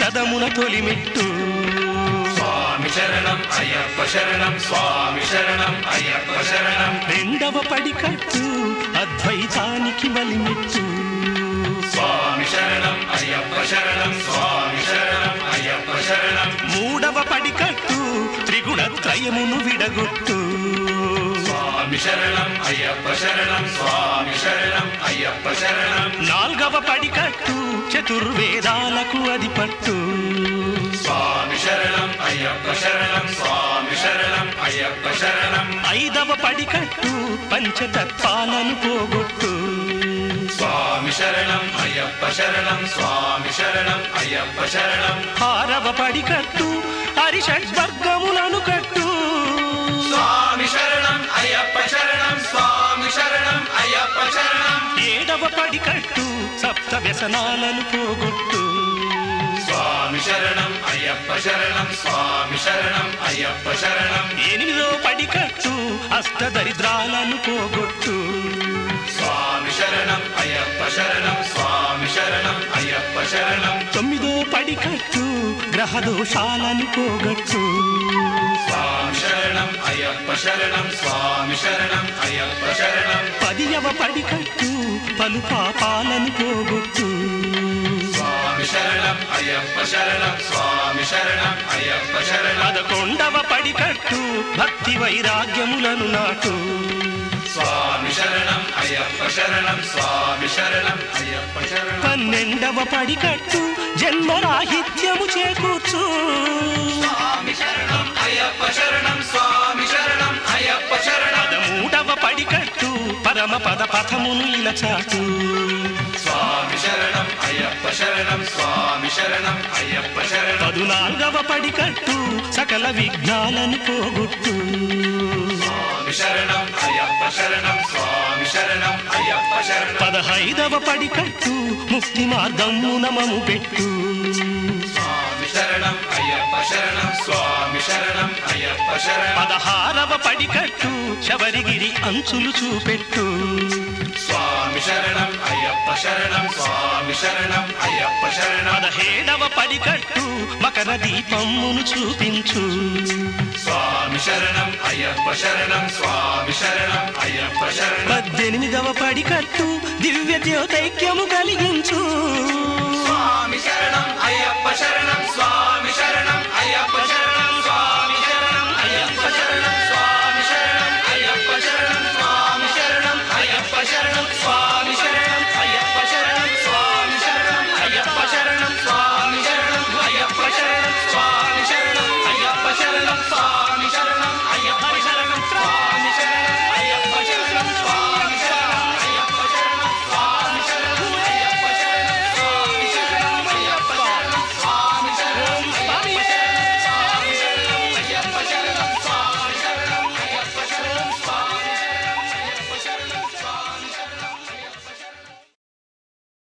చదమున తొలిమెట్టు స్వామి శరణం అయ్యప్ప శరణం స్వామి శరణం అయ్యప్ప శరణం రెండవ పడికట్టు అద్వైతానికి బలిమెట్టు స్వామి శరణం అయ్యప్ప శరణం స్వామి శరణం అయ్యప్ప శరణం మూడవ పడికట్టు త్రిగుణత్రయమును విడగొట్టు స్వామి శరణం అయ్యప్ప శరణం స్వామి శరణం అయ్యప్ప శరణం నాల్గవ పడికట్టు చతుర్వేదాలకు అది పట్టు స్వామి శరణం అయ్యప్ప శరణం స్వామి శరణం అయ్యప్ప శరణం ఐదవ పడికట్టు పంచతత్వాలను పోగొట్టు స్వామి శరణం అయ్యప్ప శరణం స్వామి శరణం అయ్యప్ప శరణం ఆరవ పడికట్టు హరిషడ్వర్గములను కట్టు స్వామి శరణం అయ్యప్ప శరణం స్వామి శరణం అయ్యప్ప శరణం ఏడవ పడికట్టు సప్త వ్యసనాలను పోగొట్టు స్వామి శరణం అయ్యప్ప శరణం స్వామి శరణం అయ్యప్ప శరణం ఎనిమిదో పడికట్టు అష్టదరిద్రాలను పోగొట్టు స్వామి శరణం అయ్యప్ప శరణం స్వామి శరణం అయ్యప్ప శరణం తొమ్మిదో పడికట్టు గ్రహ దోషాలను పోగొట్టు స్వామి శరణం అయ్యప్ప శరణం స్వామి శరణం అయ్యప్ప శరణం పదియవ పడికట్టు పలు పాపాలను పోగొట్టు స్వామి శరణం అయ్యప్ప శరణం స్వామి శరణం అయ్యప్ప శరణం పదకొండవ పడికట్టు భక్తి వైరాగ్యములను నాటు స్వామి శరణం అయ్యప్ప శరణం స్వామి శరణం అయ్యప్ప శరణం పన్నెండవ పడికట్టు జన్మరాహిత్యము చేకూర్చు స్వామి శరణం అయ్యప్ప శరణం స్వామి శరణం అయ్యప్ప శరణం పదమూడవ పడికట్టు పరమ పద పథమును ఇలా చాటు స్వామి శరణం అయ్యప్ప శరణం స్వామి శరణం అయ్యప్ప శరణం పదునాలుగవ పడికట్టు సకల విఘ్నాలను పోగొట్టు స్వామి శరణం అయ్యప్ప శరణం స్వామి శరణం అయ్యప్ప శరణం పదహైదవ పడికట్టు ముక్తి మార్గమున మము పెట్టు స్వామి శరణం అయ్యప్ప శరణం స్వామి శరణం అయ్యప్ప శరణం పదహారవ పడికట్టు శబరిగిరి అంచులు చూపెట్టు స్వామి శరణం అయ్యప్ప శరణం స్వామి శరణం అయ్యప్ప శరణం పదహేడవ పడికట్టు మకర దీపమును చూపించు స్వామి శరణం అయ్యప్ప శరణం స్వామి శరణం అయ్యప్ప శరణం పద్దెనిమిదవ పడికట్టు దివ్య జ్యోతైక్యము కలిగించు స్వామి శరణం అయ్యప్ప శరణం స్వామి శరణం అయ్యప్ప శరణం